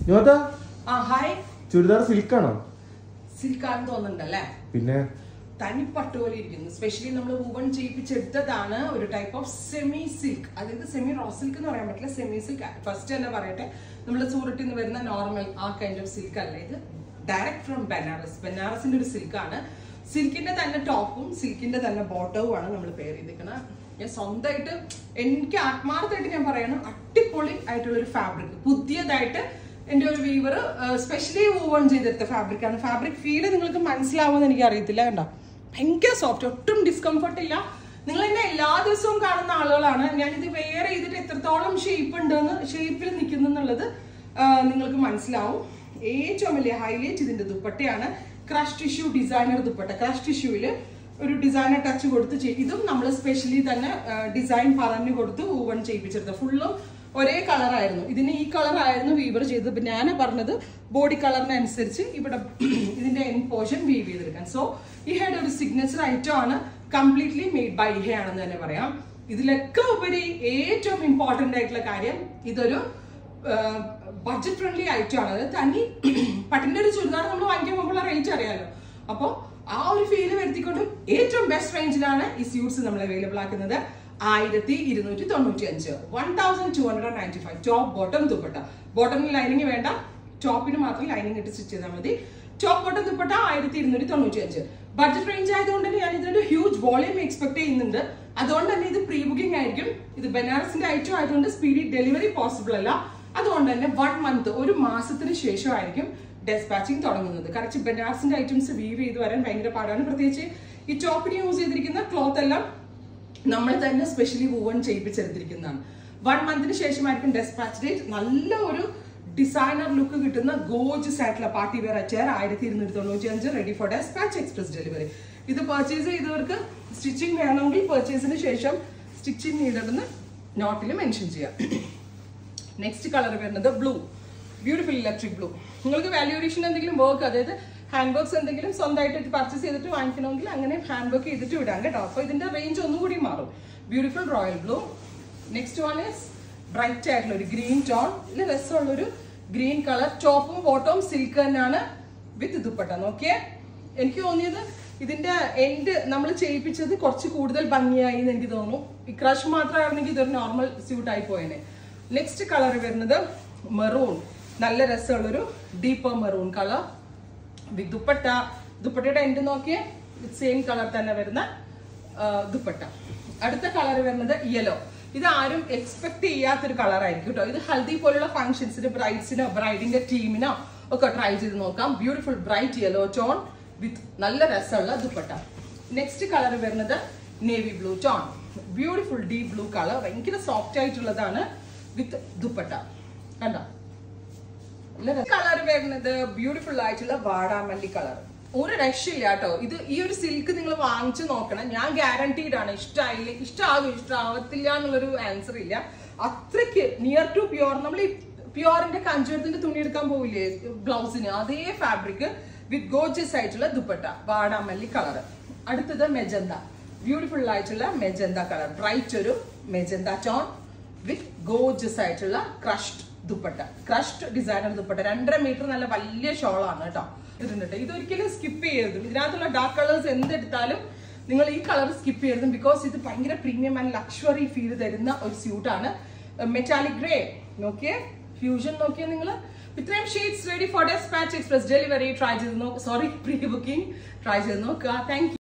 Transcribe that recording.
യുവത ആ ഹായ് ചുരിദാർ സിൽക്കാണോ സിൽക്കാന്ന് തോന്നുന്നുണ്ടല്ലേ പിന്നെ തനിപ്പട്ട് പോലെ ഇരിക്കുന്നു സ്പെഷ്യലി നമ്മൾ വുവൺ ചെയ്യിപ്പിച്ചെടുത്തതാണ് ഒരു ടൈപ്പ് ഓഫ് സെമി സിൽക്ക് അതായത് സെമി റോ സിൽക്ക് എന്ന് പറയാൻ പറ്റില്ല സെമി സിൽക്ക് ഫസ്റ്റ് തന്നെ പറയട്ടെ നമ്മൾ സൂറത്തിൽ നിന്ന് വരുന്ന നോർമൽ ആ കൈൻഡ് ഓഫ് സിൽക്ക് അല്ല ഇത് ഡയറക്റ്റ് ഫ്രം ബനാറസ് ബനാറസിന്റെ ഒരു സിൽക്കാണ് സിൽക്കിന്റെ തന്നെ ടോപ്പും സിൽക്കിന്റെ തന്നെ ബോട്ടവും ആണ് നമ്മൾ പെയർ ചെയ്തിരിക്കുന്നത് ഞാൻ സ്വന്തമായിട്ട് എനിക്ക് ആത്മാർത്ഥമായിട്ട് ഞാൻ പറയണം അടിപൊളി ആയിട്ടുള്ള ഒരു ഫാബ്രിക് പുതിയതായിട്ട് എന്റെ ഒരു വീവർ സ്പെഷ്യലി വൂവൺ ചെയ്തെടുത്ത ഫാബ്രിക് ആണ് ഫാബ്രിക് ഫീല് നിങ്ങൾക്ക് മനസ്സിലാവുമെന്ന് എനിക്ക് അറിയത്തില്ല കണ്ടോ ഭയങ്കര സോഫ്റ്റ് ഒട്ടും ഡിസ്കംഫർട്ട് ഇല്ല നിങ്ങൾ എന്നെ എല്ലാ ദിവസവും കാണുന്ന ആളുകളാണ് ഞാനിത് വെയർ ചെയ്തിട്ട് എത്രത്തോളം ഷേപ്പ് ഉണ്ടെന്ന് ഷേപ്പിൽ നിൽക്കുന്നു എന്നുള്ളത് ആ, നിങ്ങൾക്ക് മനസ്സിലാവും ഏറ്റവും വലിയ ഹൈലൈറ്റ് ഇതിന്റെ ദുപ്പട്ടയാണ് crush tissue designer dupatta crush ടിഷ്യൂവില് ഒരു ഡിസൈനർ ടച്ച് കൊടുത്ത് ചെയ്- ഇതും നമ്മൾ സ്പെഷ്യലി തന്നെ ഡിസൈൻ പറഞ്ഞു കൊടുത്ത് ഊവൺ ചെയ്യിപ്പിച്ചെടുത്ത ഫുള്ളും ഒരേ കളറായിരുന്നു ഇതിന് ഈ കളറായിരുന്നു വീവർ ചെയ്തത് ഇപ്പൊ ഞാൻ പറഞ്ഞത് ബോഡി കളറിനനുസരിച്ച് ഇവിടെ ഇതിന്റെ എൻ പോർഷൻ വീവ് ചെയ്തെടുക്കാൻ സോ ഈ ഹെഡ് ഒരു സിഗ്നേച്ചർ ഐറ്റം ആണ് കംപ്ലീറ്റ്ലി മെയ്ഡ് ബൈ ഹെ ആണെന്ന് തന്നെ പറയാം ഇതിലൊക്കെ ഉപരി ഏറ്റവും ഇമ്പോർട്ടന്റ് ആയിട്ടുള്ള കാര്യം ഇതൊരു ബഡ്ജറ്റ് ഫ്രണ്ട്ലി ഐറ്റം ആണ് അതായത് തനി പട്ടിന്റെ ഒരു ചുരിദാർ നമ്മൾ വാങ്ങിക്കാൻ പോകുമ്പോൾ റേറ്റ് അറിയാലോ അപ്പോൾ ആ ഒരു ഫീല് വരുത്തിക്കൊണ്ട് ഏറ്റവും ബെസ്റ്റ് റേഞ്ചിലാണ് ഈ സ്യൂട്ട്സ് നമ്മൾ അവൈലബിൾ ആക്കുന്നത് ആയിരത്തി ഇരുന്നൂറ്റി തൊണ്ണൂറ്റി അഞ്ച് one thousand two hundred ninety five top bottom dupatta ബോട്ടമിൽ ലൈനിങ് വേണ്ട ടോപ്പിന് മാത്രം ലൈനിങ് ഇട്ട് സ്റ്റിച്ച് ചെയ്താൽ മതി ടോപ്പ് ബോട്ടം ദുപ്പട്ട ആയിരത്തി ഇരുന്നൂറ്റി തൊണ്ണൂറ്റി അഞ്ച് ബഡ്ജറ്റ് റേഞ്ച് ആയതുകൊണ്ട് തന്നെ ഞാൻ ഇതിന്റെ ഹ്യൂജ് വോളിയം എക്സ്പെക്ട് ചെയ്യുന്നുണ്ട് അതുകൊണ്ട് തന്നെ ഇത് പ്രീ ബുക്കിംഗ് ആയിരിക്കും ഇത് ബനാറസിന്റെ ഐറ്റം ആയതുകൊണ്ട് സ്പീഡി ഡെലിവറി പോസിബിൾ അല്ല അതുകൊണ്ട് തന്നെ വൺ മന്ത് ഒരു മാസത്തിന് ശേഷമായിരിക്കും ഡെസ്പാച്ചിങ് തുടങ്ങുന്നത് കറക്റ്റ് ബനാറസിന്റെ ഐറ്റംസ് വീവ് ചെയ്ത് വരാൻ ഭയങ്കര പാടാണ് പ്രത്യേകിച്ച് ഈ ടോപ്പിന് യൂസ് ചെയ്തിരിക്കുന്ന ക്ലോത്ത് എല്ലാം നമ്മൾ തന്നെ സ്പെഷ്യലി വൂവൺ ചെയ്യിപ്പിച്ചെടുത്തിരിക്കുന്നതാണ് വൺ മന്തിന് ശേഷമായിരിക്കും ഡെസ്പാച്ച് ഡേറ്റ് നല്ല ഒരു ഡിസൈനർ ലുക്ക് കിട്ടുന്ന ഗോജസ് ആയിട്ടുള്ള പാർട്ടി വെയർ അച്ചയർ ആയിരത്തി ഇരുന്നൂറ്റി തൊണ്ണൂറ്റി അഞ്ച് ready for dispatch express delivery ഇത് പർച്ചേസ് ചെയ്തവർക്ക് സ്റ്റിച്ചിങ് വേണമെങ്കിൽ പർച്ചേസിന് ശേഷം സ്റ്റിച്ചിങ് ചെയ്തിടുന്ന നോട്ടിൽ മെൻഷൻ ചെയ്യാം നെക്സ്റ്റ് കളർ വരുന്നത് ബ്ലൂ ബ്യൂട്ടിഫുൾ ഇലക്ട്രിക് ബ്ലൂ നിങ്ങൾക്ക് വാല്യൂറേഷൻ എന്തെങ്കിലും വർക്ക് അതായത് ഹാൻഡ് വർക്ക്സ് എന്തെങ്കിലും സ്വന്തമായിട്ട് പർച്ചേസ് ചെയ്തിട്ട് വാങ്ങിക്കണമെങ്കിൽ അങ്ങനെ ഹാൻഡ് വർക്ക് ചെയ്തിട്ട് വിടാം കേട്ടോ അപ്പോൾ ഇതിന്റെ റേഞ്ച് ഒന്നുകൂടി മാറും beautiful royal blue next one is bright ആയിട്ടുള്ള ഒരു ഗ്രീൻ ടോൺ ഇതിൽ രസമുള്ള ഒരു ഗ്രീൻ കളർ ടോപ്പും ബോട്ടവും സിൽക്ക് തന്നെയാണ് വിത്ത് ദുപ്പട്ട നോക്കിയേ എനിക്ക് തോന്നിയത് ഇതിന്റെ എൻഡ് നമ്മൾ ചെയ്യിപ്പിച്ചത് കുറച്ച് കൂടുതൽ ഭംഗിയായി എന്ന് എനിക്ക് തോന്നുന്നു ഈ ക്രഷ് മാത്രമായിരുന്നെങ്കിൽ ഇതൊരു നോർമൽ സ്യൂട്ട് ആയി പോയേനെ നെക്സ്റ്റ് കളർ വരുന്നത് മെറൂൺ നല്ല രസമുള്ളൊരു deeper maroon colour with dupatta ദുപ്പട്ടയുടെ എൻഡ് നോക്കിയേ വിത്ത് സെയിം കളർ തന്നെ വരുന്ന ആ, ദുപ്പട്ട അടുത്ത കളർ വരുന്നത് യെല്ലോ ഇത് ആരും എക്സ്പെക്ട് ചെയ്യാത്തൊരു കളർ ആയിരിക്കും കേട്ടോ ഇത് ഹൽദി പോലുള്ള ഫംഗ്ഷൻസിന് ബ്രൈഡ്സിനോ ബ്രൈഡിന്റെ ടീമിനോ ഒക്കെ ട്രൈ ചെയ്ത് നോക്കാം beautiful bright yellow tone with നല്ല രസമുള്ള ദുപ്പട്ട നെക്സ്റ്റ് കളർ വരുന്നത് navy blue tone beautiful deep blue colour ഭയങ്കര സോഫ്റ്റ് ആയിട്ടുള്ളതാണ് വിത്ത് ദുപ്പട്ട കണ്ടോ കളർ വരുന്നത് ബ്യൂട്ടിഫുൾ ആയിട്ടുള്ള വാടാമല്ലി കളർ ഒരു രക്ഷയില്ല കേട്ടോ ഇത് ഈ ഒരു സിൽക്ക് നിങ്ങൾ വാങ്ങിച്ചു നോക്കണം ഞാൻ ഗ്യാരണ്ടീഡ് ആണ് ഇഷ്ടമായില്ല ഇഷ്ടമാകും ഇഷ്ടമാവത്തില്ല എന്നുള്ളൊരു ആൻസർ ഇല്ല അത്രയ്ക്ക് നിയർ ടു പ്യുവർ നമ്മൾ ഈ പ്യുവറിന്റെ കഞ്ചുവരത്തിന്റെ തുണി എടുക്കാൻ പോവില്ലേ ബ്ലൗസിന് അതേ ഫാബ്രിക് വിത്ത് ഗോജസ് ആയിട്ടുള്ള ദുപ്പട്ട വാടാമല്ലി കളർ അടുത്തത് മെജന്ത ബ്യൂട്ടിഫുൾ ആയിട്ടുള്ള മെജന്ത കളർ ബ്രൈറ്റ് ഒരു മെജന്ത ടോൺ വിത്ത് ഗോജസ് ആയിട്ടുള്ള crushed dupatta crushed designer dupatta രണ്ടര മീറ്റർ നല്ല വലിയ ഷോളാണ് കേട്ടോ ഇതിട്ടുണ്ട് ഇതൊരിക്കലും സ്കിപ്പ് ചെയ്യരുത് ഇതിനകത്തുള്ള ഡാർക്ക് കളേഴ്സ് എന്തെടുത്താലും നിങ്ങൾ ഈ കളർ സ്കിപ്പ് ചെയ്യരുത് ബിക്കോസ് ഇത് ഭയങ്കര പ്രീമിയം ആൻഡ് ലക്ഷറി ഫീൽ തരുന്ന ഒരു സ്യൂട്ടാണ് മെറ്റാലിക് ഗ്രേ നോക്കിയേ ഫ്യൂഷൻ നോക്കിയേ നിങ്ങൾ ഇത്രയും shades ready for dispatch express delivery try ചെയ്ത് നോക്കുക സോറി പ്രീ ബുക്കിംഗ് ട്രൈ ചെയ്ത് നോക്കുക താങ്ക്